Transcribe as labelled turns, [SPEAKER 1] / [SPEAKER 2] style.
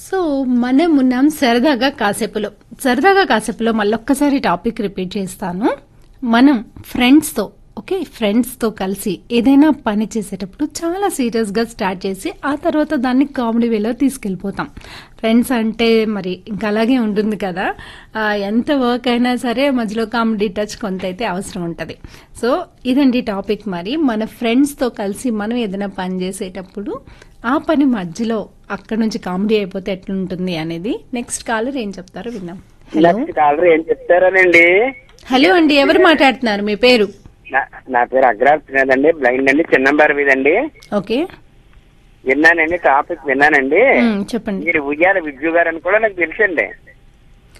[SPEAKER 1] so మనం ఉన్నాం సరదాగా కాసేపులో సరదాగా కాసేపులో మళ్ళొక్కసారి టాపిక్ రిపీట్ చేస్తాను మనం ఫ్రెండ్స్తో ఓకే ఫ్రెండ్స్తో కలిసి ఏదైనా పని చేసేటప్పుడు చాలా సీరియస్గా స్టార్ట్ చేసి ఆ తర్వాత దాన్ని కామెడీ వేలో తీసుకెళ్ళిపోతాం ఫ్రెండ్స్ అంటే మరి ఇంకా అలాగే ఉంటుంది కదా ఆ, ఎంత వర్క్ అయినా సరే మధ్యలో కామెడీ టచ్ కొంత అయితే అవసరం ఉంటుంది సో ఇదండి టాపిక్ మరి మన ఫ్రెండ్స్తో కలిసి మనం ఏదైనా పని చేసేటప్పుడు ఆ పని మధ్యలో అక్కడ నుంచి కామెడీ అయిపోతే ఎట్లుంటుంది అనేది నెక్స్ట్ కాలర్ ఏం చెప్తారో విన్నాం హలో
[SPEAKER 2] నెక్స్ట్ కాలర్ ఏం చెప్తారనండి
[SPEAKER 1] హలో అండి ఎవరు మాట్లాడుతున్నారు మీ పేరు
[SPEAKER 2] నా- నా పేరు అగ్రాల్ తినేదండి బ్లైండ్ అండి చిన్నంబారి వీధండి
[SPEAKER 1] ఓకే
[SPEAKER 2] విన్నానండి టాపిక్ విన్నానండి
[SPEAKER 1] ఉమ్, చెప్పండి
[SPEAKER 2] మీరు ఉయ్యాల విద్యు గారు అని కూడా నాకు తెలుసండి